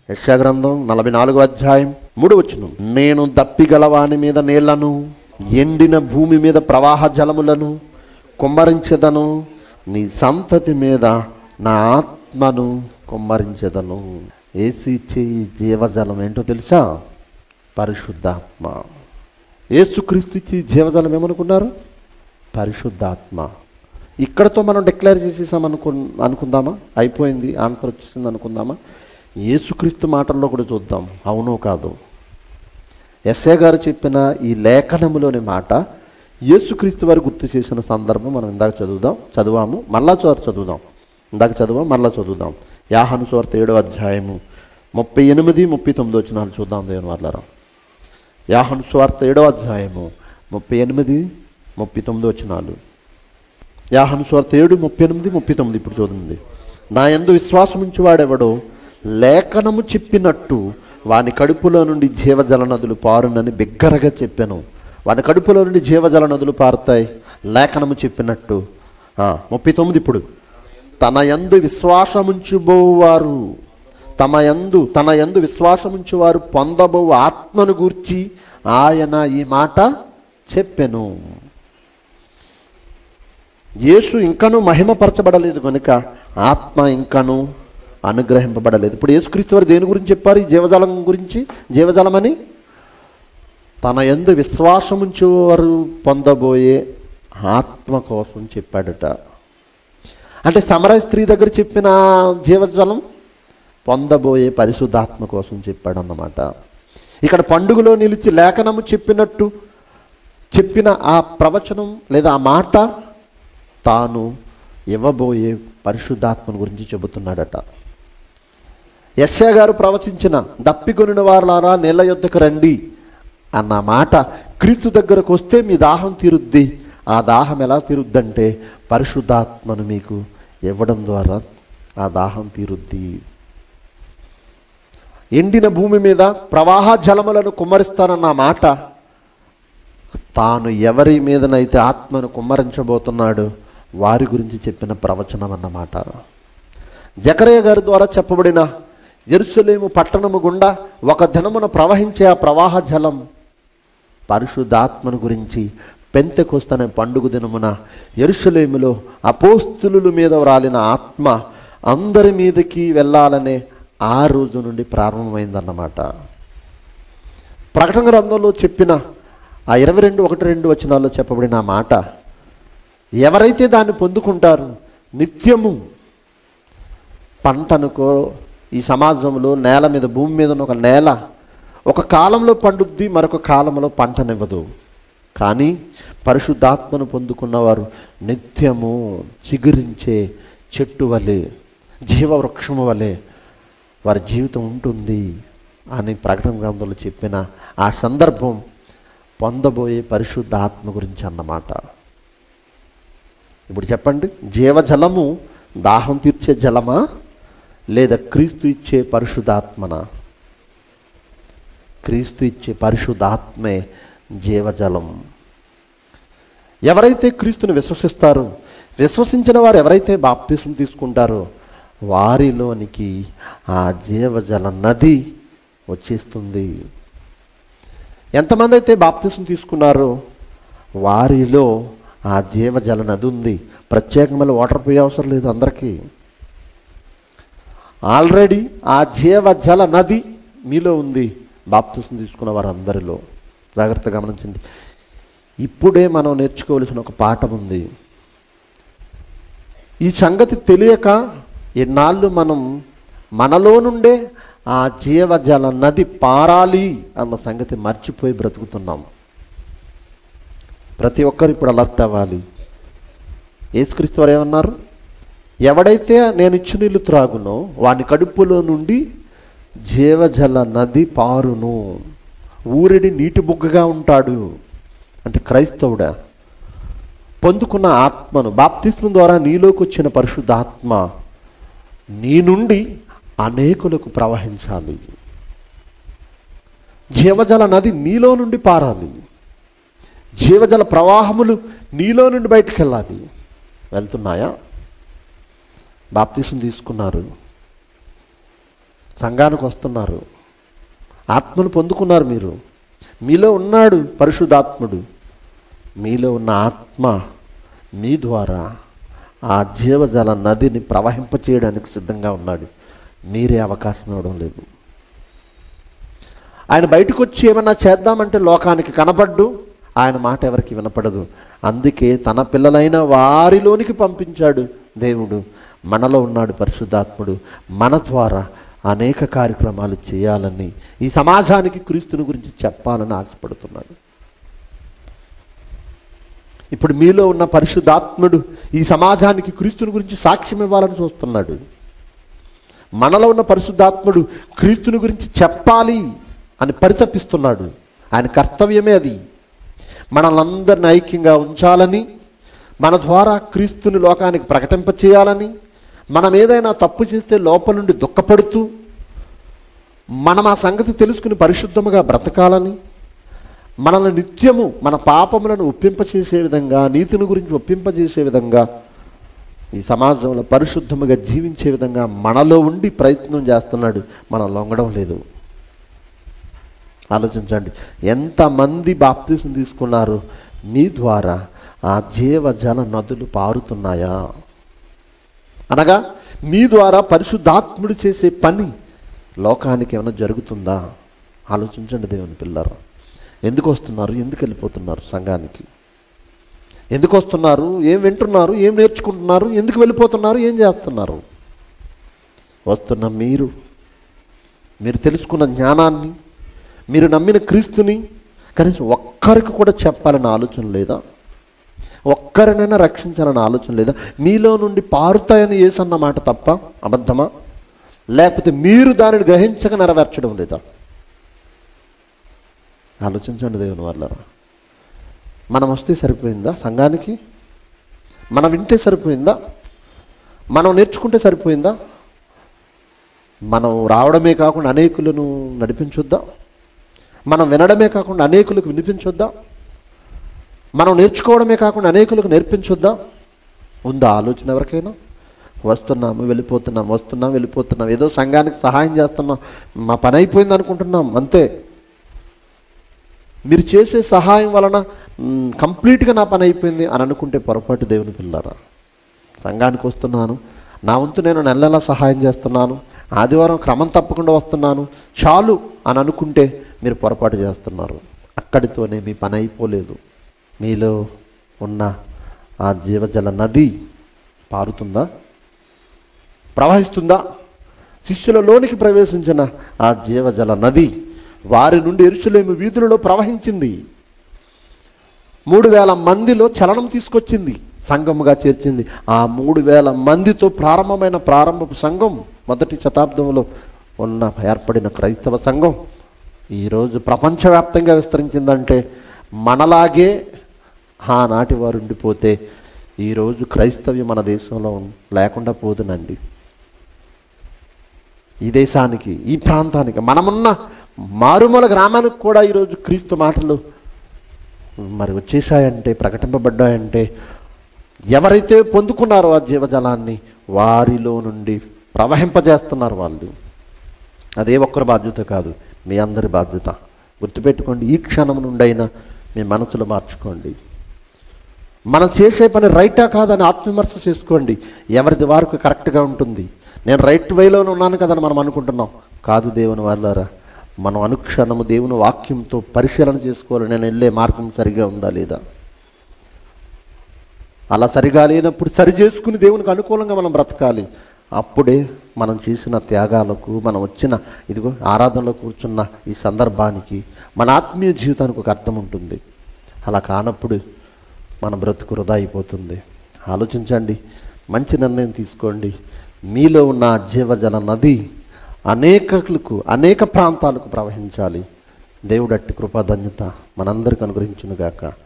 యశా గ్రంథం నలభై నాలుగో అధ్యాయం మూడు వచ్చును నేను దప్పిగలవాని మీద నీళ్లను ఎండిన భూమి మీద ప్రవాహ జలములను కుమ్మరించెదను నీ సంతతి మీద నా ఆత్మను కుమ్మరించెదను ఏసి ఇచ్చే ఈ జీవజలం ఏంటో తెలుసా పరిశుద్ధాత్మ ఏసుక్రీస్తు ఇచ్చి జీవజలం ఏమనుకున్నారు పరిశుద్ధాత్మ ఇక్కడతో మనం డిక్లేర్ చేసేసాం అనుకు అనుకుందామా అయిపోయింది ఆన్సర్ వచ్చేసింది అనుకుందామా యేసుక్రీస్తు మాటల్లో కూడా చూద్దాం అవునో కాదు ఎస్ఏ గారు చెప్పిన ఈ లేఖనములోని మాట యేసుక్రీస్తు వారు గుర్తు చేసిన సందర్భం మనం ఇందాక చదువుదాం చదివాము మళ్ళా చోర చదువుదాం ఇందాక చదువాం మళ్ళా చదువుదాం యాహను సువార్త ఏడో అధ్యాయము ముప్పై ఎనిమిది ముప్పై తొమ్మిది వచ్చినాలు చూద్దాం దేవుని వాళ్ళారా యాహను సువార్త ఏడో అధ్యాయము ముప్పై ఎనిమిది ముప్పై తొమ్మిది వచ్చినాలు యాహను సువార్త ఏడు ముప్పై ఎనిమిది ముప్పై తొమ్మిది ఇప్పుడు చూడండి నా యందు విశ్వాసం ఉంచేవాడెవడో లేఖనము చెప్పినట్టు వాని కడుపులో నుండి జీవజల నదులు పారునని బిగ్గరగా చెప్పాను వాని కడుపులో నుండి జీవజల నదులు పారుతాయి లేఖనము చెప్పినట్టు ఆ, ముప్పై తొమ్మిది ఇప్పుడు తన యందు విశ్వాసముంచుబోవారు తమ యందు తన యందు విశ్వాసముంచువారు పొందబో ఆత్మను గూర్చి ఆయన ఈ మాట చెప్పెను యేసు ఇంకను మహిమపరచబడలేదు కనుక ఆత్మ ఇంకను అనుగ్రహింపబడలేదు ఇప్పుడు యేసుక్రీస్తు వారు దేని గురించి చెప్పారు ఈ జీవజాలం గురించి జీవజాలం అని తన ఎందు విశ్వాసముంచేవారు పొందబోయే ఆత్మ కోసం చెప్పాడట అంటే సమర స్త్రీ దగ్గర చెప్పిన జీవజలం పొందబోయే పరిశుద్ధాత్మ కోసం చెప్పాడన్నమాట ఇక్కడ పండుగలో నిలిచి లేఖనము చెప్పినట్టు చెప్పిన ఆ ప్రవచనం లేదా ఆ మాట తాను ఇవ్వబోయే పరిశుద్ధాత్మను గురించి చెబుతున్నాడట యశ్యా గారు ప్రవచించిన దప్పికొనిన వారులారా నీళ్ళ యొద్దకు రండి అన్న మాట క్రీస్తు దగ్గరకు వస్తే మీ దాహం తీరుద్ది ఆ దాహం ఎలా తీరుద్దంటే పరిశుద్ధాత్మను మీకు ఇవ్వడం ద్వారా ఆ దాహం తీరుద్ది ఎండిన భూమి మీద ప్రవాహ జలములను కుమ్మరిస్తానన్న మాట తాను ఎవరి మీదనైతే ఆత్మను కుమ్మరించబోతున్నాడో వారి గురించి చెప్పిన ప్రవచనం అన్నమాట జకరయ్య గారి ద్వారా చెప్పబడిన ఎరుసలేము పట్టణము గుండా ఒక దినమున ప్రవహించే ఆ ప్రవాహ జలం పరిశుద్ధాత్మను గురించి పెంతెకొస్తనే పండుగ దినమున ఎరుసలేములో అపోస్తులుల మీద రాలిన ఆత్మ అందరి మీదకి వెళ్ళాలనే ఆ రోజు నుండి ప్రారంభమైందన్నమాట ప్రకటన గ్రంథంలో చెప్పిన ఆ ఇరవై రెండు ఒకటి రెండు వచనాల్లో చెప్పబడిన ఆ మాట ఎవరైతే దాన్ని పొందుకుంటారు నిత్యము పంటనుకో ఈ సమాజంలో నేల మీద భూమి మీద ఉన్న ఒక నేల ఒక కాలంలో పండుద్ది మరొక కాలంలో పంటనివ్వదు కానీ పరిశుద్ధాత్మను పొందుకున్నవారు నిత్యము చిగురించే చెట్టు వలె జీవవృక్షము వలె వారి జీవితం ఉంటుంది అని ప్రకటన గ్రంథంలో చెప్పిన ఆ సందర్భం పొందబోయే పరిశుద్ధ ఆత్మ గురించి అన్నమాట ఇప్పుడు చెప్పండి జీవజలము దాహం తీర్చే జలమా లేదా క్రీస్తు ఇచ్చే పరిశుద్ధాత్మన క్రీస్తు ఇచ్చే పరిశుద్ధాత్మే జీవజలం ఎవరైతే క్రీస్తుని విశ్వసిస్తారో విశ్వసించిన వారు ఎవరైతే బాప్తిసం తీసుకుంటారో వారిలోనికి ఆ జీవజల నది వచ్చేస్తుంది ఎంతమంది అయితే బాప్తిసం తీసుకున్నారో వారిలో ఆ జీవజల నది ఉంది ప్రత్యేకమైన వాటర్ పోయే అవసరం లేదు అందరికీ ఆల్రెడీ ఆ జీవజల నది మీలో ఉంది బాప్తిసం తీసుకున్న వారందరిలో జాగ్రత్తగా గమనించండి ఇప్పుడే మనం నేర్చుకోవలసిన ఒక పాఠం ఉంది ఈ సంగతి తెలియక ఎన్నాళ్ళు మనం మనలో నుండే ఆ జీవజల నది పారాలి అన్న సంగతి మర్చిపోయి బ్రతుకుతున్నాం ప్రతి ఒక్కరు ఇప్పుడు అలర్ట్ అవ్వాలి యేసుక్రీస్తు వారు ఏమన్నారు ఎవడైతే నేను ఇచ్చు నీళ్ళు త్రాగునో వాని కడుపులో నుండి జీవజల నది పారును ఊరిడి నీటి బుగ్గగా ఉంటాడు అంటే క్రైస్తవుడా పొందుకున్న ఆత్మను బాప్తిస్మం ద్వారా నీలోకి వచ్చిన పరిశుద్ధ ఆత్మ నీ నుండి అనేకులకు ప్రవహించాలి జీవజల నది నీలో నుండి పారాలి జీవజల ప్రవాహములు నీలో నుండి బయటికి వెళ్ళాలి వెళ్తున్నాయా బాప్తిసం తీసుకున్నారు సంఘానికి వస్తున్నారు ఆత్మను పొందుకున్నారు మీరు మీలో ఉన్నాడు పరిశుద్ధాత్ముడు మీలో ఉన్న ఆత్మ మీ ద్వారా ఆ జీవజల నదిని ప్రవహింపచేయడానికి సిద్ధంగా ఉన్నాడు మీరే అవకాశం ఇవ్వడం లేదు ఆయన బయటకు వచ్చి ఏమన్నా చేద్దామంటే లోకానికి కనపడ్డు ఆయన మాట ఎవరికి వినపడదు అందుకే తన పిల్లలైన వారిలోనికి పంపించాడు దేవుడు మనలో ఉన్నాడు పరిశుద్ధాత్ముడు మన ద్వారా అనేక కార్యక్రమాలు చేయాలని ఈ సమాజానికి క్రీస్తుని గురించి చెప్పాలని ఆశపడుతున్నాడు ఇప్పుడు మీలో ఉన్న పరిశుద్ధాత్ముడు ఈ సమాజానికి క్రీస్తుని గురించి సాక్ష్యం ఇవ్వాలని చూస్తున్నాడు మనలో ఉన్న పరిశుద్ధాత్ముడు క్రీస్తుని గురించి చెప్పాలి అని పరితపిస్తున్నాడు ఆయన కర్తవ్యమే అది మనల్ని ఐక్యంగా ఉంచాలని మన ద్వారా క్రీస్తుని లోకానికి ప్రకటింప చేయాలని మనం ఏదైనా తప్పు చేస్తే లోపల నుండి దుఃఖపడుతూ మనం ఆ సంగతి తెలుసుకుని పరిశుద్ధముగా బ్రతకాలని మనల్ని నిత్యము మన పాపములను ఒప్పింపచేసే విధంగా నీతిని గురించి ఒప్పింపజేసే విధంగా ఈ సమాజంలో పరిశుద్ధముగా జీవించే విధంగా మనలో ఉండి ప్రయత్నం చేస్తున్నాడు మనం లొంగడం లేదు ఆలోచించండి ఎంతమంది బాప్తీసం తీసుకున్నారు మీ ద్వారా ఆ జీవజల నదులు పారుతున్నాయా అనగా మీ ద్వారా పరిశుద్ధాత్ముడు చేసే పని లోకానికి ఏమైనా జరుగుతుందా ఆలోచించండి దేవుని పిల్లరు ఎందుకు వస్తున్నారు ఎందుకు వెళ్ళిపోతున్నారు సంఘానికి ఎందుకు వస్తున్నారు ఏం వింటున్నారు ఏం నేర్చుకుంటున్నారు ఎందుకు వెళ్ళిపోతున్నారు ఏం చేస్తున్నారు వస్తున్న మీరు మీరు తెలుసుకున్న జ్ఞానాన్ని మీరు నమ్మిన క్రీస్తుని కనీసం ఒక్కరికి కూడా చెప్పాలన్న ఆలోచన లేదా ఒక్కరినైనా రక్షించాలన్న ఆలోచన లేదా మీలో నుండి పారుతాయని ఏసన్న మాట తప్ప అబద్ధమా లేకపోతే మీరు దానిని గ్రహించక నెరవేర్చడం లేదా ఆలోచించండి దేవుని వల్ల మనం వస్తే సరిపోయిందా సంఘానికి మనం వింటే సరిపోయిందా మనం నేర్చుకుంటే సరిపోయిందా మనం రావడమే కాకుండా అనేకులను నడిపించొద్దా మనం వినడమే కాకుండా అనేకులకు వినిపించొద్దా మనం నేర్చుకోవడమే కాకుండా అనేకులకు నేర్పించొద్దా ఉందా ఆలోచన ఎవరికైనా వస్తున్నాము వెళ్ళిపోతున్నాం వస్తున్నాం వెళ్ళిపోతున్నాం ఏదో సంఘానికి సహాయం చేస్తున్నాం మా పని అయిపోయింది అనుకుంటున్నాం అంతే మీరు చేసే సహాయం వలన మ్, కంప్లీట్గా నా పని అయిపోయింది అని అనుకుంటే పొరపాటు దేవుని పిల్లరా సంఘానికి వస్తున్నాను నా వంతు నేను నెల నెలా సహాయం చేస్తున్నాను ఆదివారం క్రమం తప్పకుండా వస్తున్నాను చాలు అని అనుకుంటే మీరు పొరపాటు చేస్తున్నారు అక్కడితోనే మీ పని అయిపోలేదు మీలో ఉన్న ఆ జీవజల నది పారుతుందా ప్రవహిస్తుందా శిష్యులలోనికి ప్రవేశించిన ఆ జీవజల నది వారి నుండి ఎరుసలేము వీధులలో ప్రవహించింది మూడు వేల మందిలో చలనం తీసుకొచ్చింది సంఘముగా చేర్చింది ఆ మూడు వేల మందితో ప్రారంభమైన ప్రారంభపు సంఘం మొదటి శతాబ్దంలో ఉన్న ఏర్పడిన క్రైస్తవ సంఘం ఈరోజు ప్రపంచవ్యాప్తంగా విస్తరించిందంటే మనలాగే ఆనాటి వారు ఉండిపోతే ఈరోజు క్రైస్తవ్యం మన దేశంలో ఉం- లేకుండా పోదునండి ఈ దేశానికి ఈ ప్రాంతానికి మనమున్న మారుమూల గ్రామానికి కూడా ఈరోజు క్రీస్తు మాటలు మరి వచ్చేసాయంటే ప్రకటింపబడ్డాయంటే ఎవరైతే పొందుకున్నారో ఆ జీవజలాన్ని వారిలో నుండి ప్రవహింపజేస్తున్నారు వాళ్ళు అదే ఒక్కరి బాధ్యత కాదు మీ అందరి బాధ్యత గుర్తుపెట్టుకోండి ఈ క్షణం నుండైనా మీ మనసులో మార్చుకోండి మనం చేసే పని రైటా కాదని ఆత్మవిమర్శ చేసుకోండి ఎవరిది వారికి కరెక్ట్గా ఉంటుంది నేను రైట్ వేలోనే ఉన్నాను కదని మనం అనుకుంటున్నాం కాదు దేవుని వాళ్ళారా మనం అనుక్షణము దేవుని వాక్యంతో పరిశీలన చేసుకోవాలి నేను వెళ్ళే మార్గం సరిగా ఉందా లేదా అలా సరిగా లేనప్పుడు సరి చేసుకుని దేవునికి అనుకూలంగా మనం బ్రతకాలి అప్పుడే మనం చేసిన త్యాగాలకు మనం వచ్చిన ఇదిగో ఆరాధనలో కూర్చున్న ఈ సందర్భానికి మన ఆత్మీయ జీవితానికి ఒక అర్థం ఉంటుంది అలా కానప్పుడు మన బ్రతుకు వృధా అయిపోతుంది ఆలోచించండి మంచి నిర్ణయం తీసుకోండి మీలో ఉన్న ఆ జీవజల నది అనేకలకు అనేక ప్రాంతాలకు ప్రవహించాలి దేవుడు అట్టి కృపాధన్యత మనందరికి అనుగ్రహించునుగాక